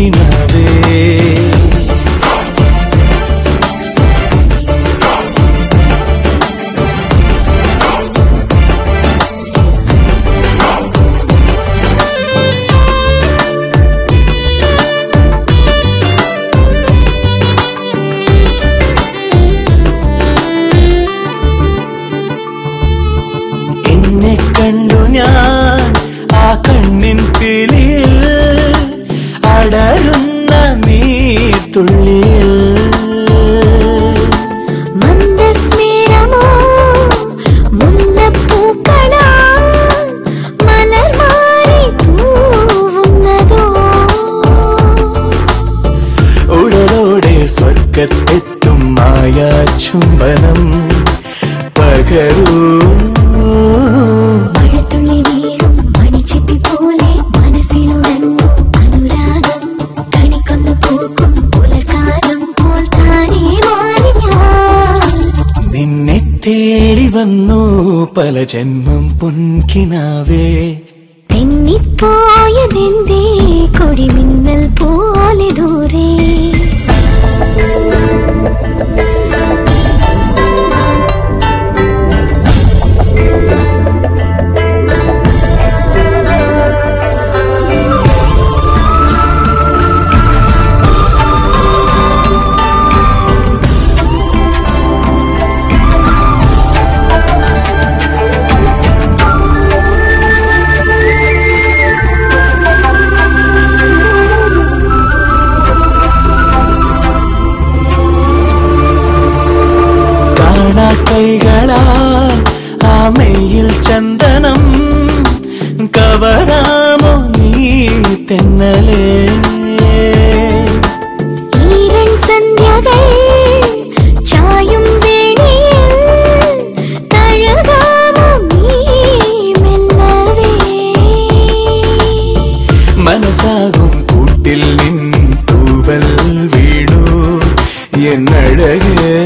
പൊൻകിനാവേ എന്നെ കണ്ടു ഞാൻ ആ കണ്ണിൻ പിളിയിൽ അടരുന്ന നീ തുള്ളിയിൽ മന്ദസ്മേരമോ മുല്ലപ്പൂക്കളാ മലർമാരി തൂവുന്നതോ ഉടലോടെ സ്വർഗത്തെത്തും മായ ചുംബനം പകരൂ മഴത്തുള്ളി വീഴും മണിച്ചിപ്പി പോലെ മനസ്സിലുടങ്ങും അനുരാഗം കണിക്കൊന്നു പൂക്കും പുലർക്കാലം പോൽ താനേ മാറി ഞാൻ നിന്നെ തേടി വന്നു പല ജന്മം പൊൻകിനാവേ തെന്നിപ്പോയതെന്തേ കൊടിമിന്നൽ പോലെ ദൂരെ കാണാ കൈകളാൽ ആമയിൽ ചന്ദനം കവരാമോ നീ തെന്നലേ ഈരൻ സന്ധ്യകൾ ചായും വേണിയിൽ തഴുകാമോ നീ മെല്ലവേ മനസ്സാകും കൂട്ടിൽ നിൻ തൂവൽ വീണു എന്നഴകേ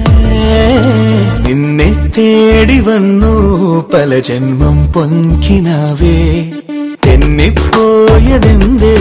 നിന്നെ തേടി വന്നു പല ജന്മം പൊൻകിനാവേ തെന്നിപ്പോയതെന്തേ